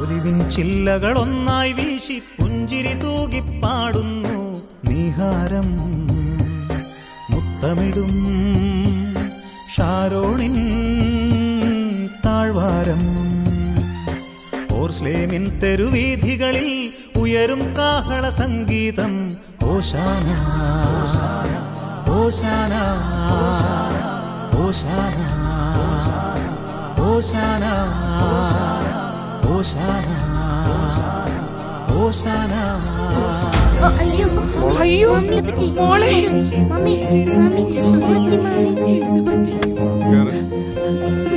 olivine ചില്ലകളൊന്നായി വീശി പുഞ്ചിരി തൂകിപ്പാടുന്നു നീഹാരം മുത്തമിടും ഷാരോണിൻ താഴ്വാരം ഓർസ്ലേമിൻ തെരുവീഥികളിൽ ഉയരും കാഹള സംഗീതം ഓശാന ഓശാന ഓശാന ഓശാന ഓശാന ഓശാന അയ്യോ അയ്യോ മമ്മിയെ പറ്റി മോളെ മമ്മി മമ്മി മമ്മി മമ്മി എന്ത് പറ്റി